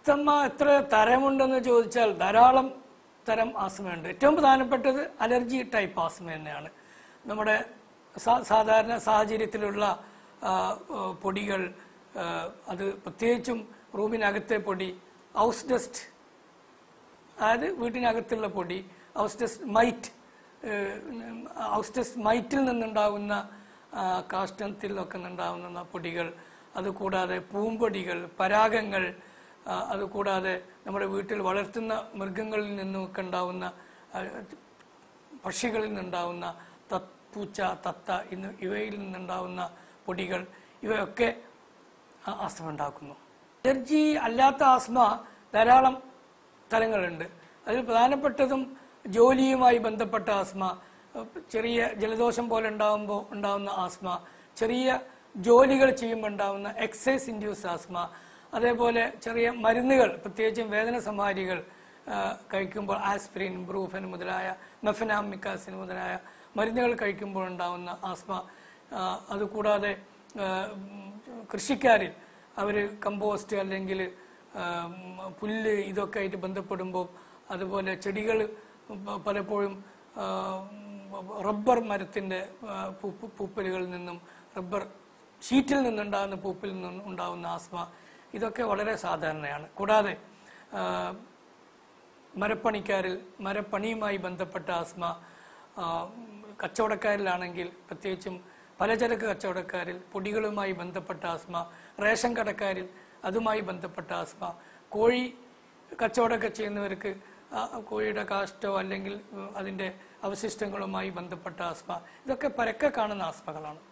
asthma എത്ര തരമുണ്ടെന്ന് ചോദിച്ചാൽ ധാരാളം തരം ആസ്മയുണ്ട് ഏറ്റവും പ്രധാനപ്പെട്ടത് അലർജി ടൈപ്പ് ആസ്മ തന്നെയാണ് നമ്മുടെ സാ- സാധാരണ സാഹചര്യത്തിലുള്ള ആ, ആ, പൊടികൾ ആ, അത് പ്രത്യേകിച്ചും റൂമിനകത്തെ പൊടി ഹൗസ് ഡസ്റ്റ് അതായത് വീട്ടിനകത്തുള്ള പൊടി ഔസ്റ്റസ് മൈറ്റ് ഔസ്റ്റസ് മൈറ്റിൽ നിന്നുണ്ടാകുന്ന ആ, കാഷ്ടത്തിൽ ഒക്കെ നിന്നുണ്ടാകുന്ന പൊടികൾ അതുകൂടാതെ പൂമ്പൊടികൾ പരാഗങ്ങൾ ആ, അതുകൂടാതെ നമ്മുടെ വീട്ടിൽ വളർത്തുന്ന മൃഗങ്ങളിൽ നിന്നൊക്കെ ഉണ്ടാവുന്ന ആ, പക്ഷികളിൽ നിന്നുണ്ടാവുന്ന തത് പൂച്ച തത്ത ഇന്ന് ഇവയിൽ നിന്നുണ്ടാവുന്ന പൊടികൾ ഇവയൊക്കെ ആ- ആസ്മ ഉണ്ടാക്കുന്നു അലർജി അല്ലാത്ത ആസ്മ ധാരാളം തരങ്ങളുണ്ട് അതിൽ പ്രധാനപ്പെട്ടതും ജോലിയുമായി ബന്ധപ്പെട്ട ആസ്മ ഏഹ് ചെറിയ ജലദോഷം പോലെ ഉണ്ടാകുമ്പോൾ ഉണ്ടാകുന്ന ആസ്മ ചെറിയ ജോലികൾ ചെയ്യുമ്പോൾ ഉണ്ടാകുന്ന എക്സസൈസ് ഇൻഡ്യൂസ് ആസ്മ അതേപോലെ ചെറിയ മരുന്നുകൾ പ്രത്യേകിച്ചും വേദന സംഹാരികൾ ആ, കഴിക്കുമ്പോൾ ആസ്പിരിൻ ബ്രൂഫൻ മുതലായ മെഫനാമിക്കാസിൻ മുതലായ മരുന്നുകൾ കഴിക്കുമ്പോൾ ഉണ്ടാകുന്ന ആസ്മ ആ, അതുകൂടാതെ ആ, ഉം, കൃഷിക്കാരിൽ അവർ കമ്പോസ്റ്റ് അല്ലെങ്കിൽ ആ, ഉം, പുല്ല് ഇതൊക്കെ ആയിട്ട് ബന്ധപ്പെടുമ്പോൾ അതുപോലെ ചെടികൾ പ- പലപ്പോഴും ആ, ഉം, റബ്ബർ മരത്തിൻ്റെ ആ, പൂപ്പ് പൂപ്പലുകളിൽ നിന്നും റബ്ബർ ഷീറ്റിൽ നിന്നുണ്ടാകുന്ന പൂപ്പിൽ നിന്നും ഉണ്ടാകുന്ന ആസ്മ ഇതൊക്കെ വളരെ സാധാരണയാണ് കൂടാതെ ആ, മരപ്പണിക്കാരിൽ മരപ്പണിയുമായി ബന്ധപ്പെട്ട ആസ്മ ആ, കച്ചവടക്കാരിലാണെങ്കിൽ പ്രത്യേകിച്ചും പലചരക്ക് കച്ചവടക്കാരിൽ പൊടികളുമായി ബന്ധപ്പെട്ട ആസ്മ റേഷൻ കടക്കാരിൽ അതുമായി ബന്ധപ്പെട്ട ആസ്മ കോഴി കച്ചവടമൊക്കെ ചെയ്യുന്നവർക്ക് ആ കോഴിയുടെ കാഷ്ടോ അല്ലെങ്കിൽ ഉം, അതിൻ്റെ അവശിഷ്ടങ്ങളുമായി ബന്ധപ്പെട്ട ആസ്മ ഇതൊക്കെ പരക്കെ കാണുന്ന ആസ്മകളാണ്